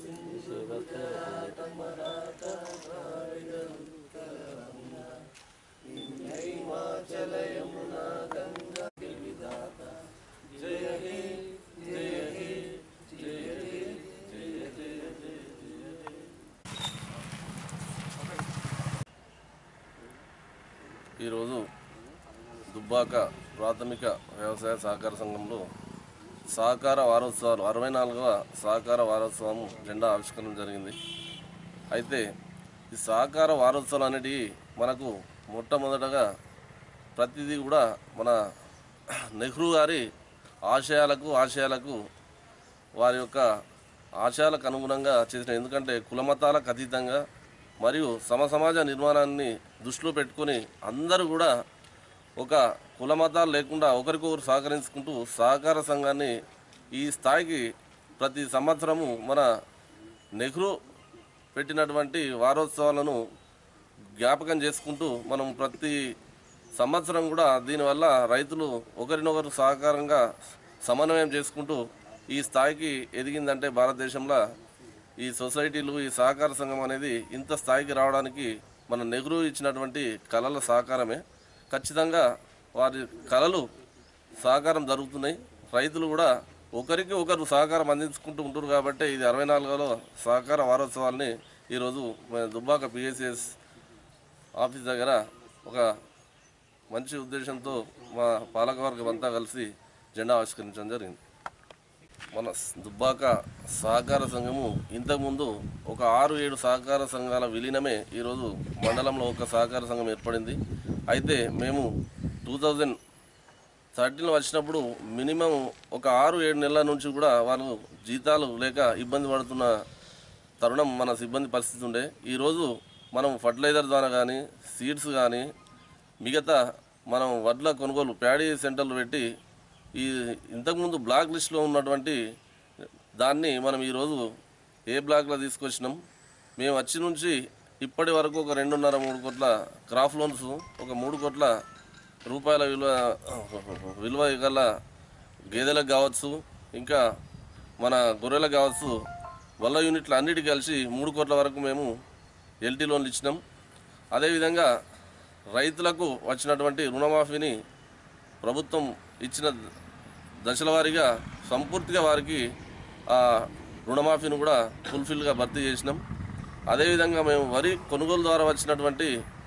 ఈరోజు దుబ్బాక ప్రాథమిక వ్యవసాయ సహకార సంఘంలో సహకార వారోత్సవాలు అరవై నాలుగవ సహకార వారోత్సవం జెండా ఆవిష్కరణ జరిగింది అయితే ఈ సహకార వారోత్సవాలు అనేటివి మనకు మొట్టమొదటగా ప్రతిదీ కూడా మన నెహ్రూ గారి ఆశయాలకు ఆశయాలకు వారి యొక్క ఆశయాలకు అనుగుణంగా చేసిన ఎందుకంటే కులమతాలకు అతీతంగా మరియు సమ సమాజ నిర్మాణాన్ని దృష్టిలో పెట్టుకొని అందరూ కూడా ఒక కులమతాలు లేకుండా ఒకరికొకరు సహకరించుకుంటూ సహకార సంఘాన్ని ఈ స్థాయికి ప్రతి సంవత్సరము మన నెహ్రూ పెట్టినటువంటి వారోత్సవాలను జ్ఞాపకం చేసుకుంటూ మనం ప్రతి సంవత్సరం కూడా దీనివల్ల రైతులు ఒకరినొకరు సహకారంగా సమన్వయం చేసుకుంటూ ఈ స్థాయికి ఎదిగిందంటే భారతదేశంలో ఈ సొసైటీలు ఈ సహకార సంఘం అనేది ఇంత స్థాయికి రావడానికి మన నెహ్రూ ఇచ్చినటువంటి కళల సహకారమే ఖచ్చితంగా వారి కళలు సహకారం జరుగుతున్నాయి రైతులు కూడా ఒకరికి ఒకరు సహకారం అందించుకుంటూ ఉంటారు కాబట్టి ఇది అరవై నాలుగోలో సహకార వారోత్సవాల్ని ఈరోజు మన దుబ్బాక పిఎస్ఎస్ ఆఫీస్ దగ్గర ఒక మంచి ఉద్దేశంతో మా పాలకవర్గం అంతా కలిసి జెండా ఆవిష్కరించడం జరిగింది మన దుబ్బాక సహకార సంఘము ఇంతకుముందు ఒక ఆరు ఏడు సహకార సంఘాల విలీనమే ఈరోజు మండలంలో ఒక సహకార సంఘం ఏర్పడింది అయితే మేము టూ థౌజండ్ థర్టీన్లో వచ్చినప్పుడు మినిమం ఒక ఆరు ఏడు నెలల నుంచి కూడా వాళ్ళు జీతాలు లేక ఇబ్బంది పడుతున్న తరుణం మన సిబ్బంది పరిస్థితి ఉండే ఈరోజు మనం ఫర్టిలైజర్ ద్వారా కానీ సీడ్స్ కానీ మిగతా మనం వడ్ల కొనుగోలు ప్యాడీ సెంటర్లు పెట్టి ఈ ఇంతకుముందు బ్లాక్ లిస్ట్లో ఉన్నటువంటి దాన్ని మనం ఈరోజు ఏ బ్లాక్లో తీసుకొచ్చినాం మేము వచ్చి నుంచి ఇప్పటి వరకు ఒక రెండున్నర మూడు కోట్ల క్రాప్ లోన్స్ ఒక మూడు కోట్ల రూపాయల విలువ విలువ గల గేదెలకు కావచ్చు ఇంకా మన గొర్రెలకు కావచ్చు వల్ల యూనిట్లు అన్నిటికీ కలిసి మూడు కోట్ల వరకు మేము ఎల్టీ లోన్లు ఇచ్చినాం అదేవిధంగా రైతులకు వచ్చినటువంటి రుణమాఫీని ప్రభుత్వం ఇచ్చిన దశల వారీగా సంపూర్తిగా వారికి ఆ రుణమాఫీని కూడా ఫుల్ఫిల్గా భర్తీ చేసినాం అదేవిధంగా మేము వరి కొనుగోలు ద్వారా వచ్చినటువంటి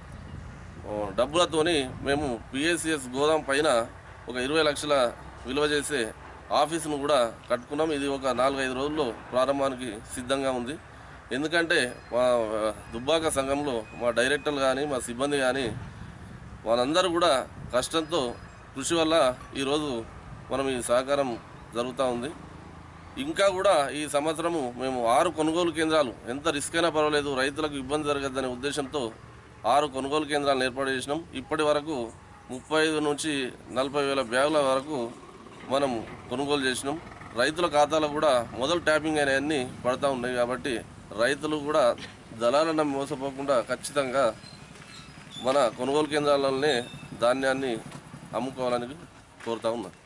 ఓ, డబ్బులతోని మేము పిఎస్సిఎస్ గోదాం పైన ఒక ఇరవై లక్షల విలువ చేసే ఆఫీసును కూడా కట్టుకున్నాం ఇది ఒక నాలుగైదు రోజుల్లో ప్రారంభానికి సిద్ధంగా ఉంది ఎందుకంటే మా ఆ, దుబ్బాక సంఘంలో మా డైరెక్టర్లు కానీ మా సిబ్బంది కానీ వాళ్ళందరూ కూడా కష్టంతో కృషి వల్ల ఈరోజు మనం ఈ సహకారం జరుగుతూ ఉంది ఇంకా కూడా ఈ సంవత్సరము మేము ఆరు కొనుగోలు కేంద్రాలు ఎంత రిస్క్ అయినా పర్వాలేదు రైతులకు ఇబ్బంది జరగద్దనే ఉద్దేశంతో ఆరు కొనుగోలు కేంద్రాలను ఏర్పాటు చేసినాం ఇప్పటి వరకు ముప్పై ఐదు నుంచి నలభై వేల బ్యాగుల వరకు మనం కొనుగోలు చేసినాం రైతుల ఖాతాలో కూడా మొదలు ట్యాపింగ్ అయినవన్నీ పడతా ఉన్నాయి కాబట్టి రైతులు కూడా దళాలను మోసపోకుండా ఖచ్చితంగా మన కొనుగోలు కేంద్రాలనే ధాన్యాన్ని అమ్ముకోవాలని కోరుతా ఉన్నాను